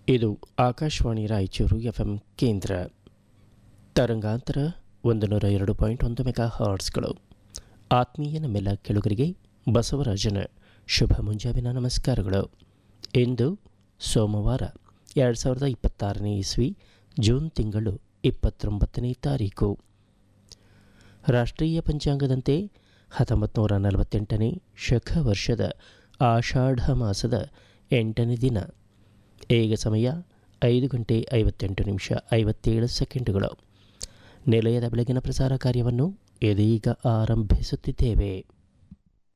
ಇದು Akashvani Raichur F M ಕೇಂದ್ರ ತರಂಗಾಂತರ ಒಂದು ನೂರ ಎರಡು ಪಾಯಿಂಟ್ ಒಂದು ಮೆಗಾ ಹಾರ್ಟ್ಸ್ಗಳು ಆತ್ಮೀಯ ನಮ್ಮೆಲ್ಲ ಕೆಳುಗರಿಗೆ ಬಸವರಾಜನ ಶುಭ ಮುಂಜಾವಿನ ನಮಸ್ಕಾರಗಳು ಇಂದು ಸೋಮವಾರ ಎರಡು ಸಾವಿರದ ಇಪ್ಪತ್ತಾರನೇ ಇಸ್ವಿ ಜೂನ್ ತಿಂಗಳು ಇಪ್ಪತ್ತೊಂಬತ್ತನೇ ತಾರೀಕು ರಾಷ್ಟ್ರೀಯ ಪಂಚಾಂಗದಂತೆ ಹತ್ತೊಂಬತ್ತು ನೂರ ನಲವತ್ತೆಂಟನೇ ಶಕ ವರ್ಷದ ಆಷಾಢ ಮಾಸದ ಎಂಟನೇ ದಿನ ಈಗ ಸಮಯ ಐದು ಗಂಟೆ ಐವತ್ತೆಂಟು ನಿಮಿಷ ಐವತ್ತೇಳು ಸೆಕೆಂಡುಗಳು ನಿಲಯದ ಬೆಳಗಿನ ಪ್ರಸಾರ ಕಾರ್ಯವನ್ನು ಇದೀಗ ಆರಂಭಿಸುತ್ತಿದ್ದೇವೆ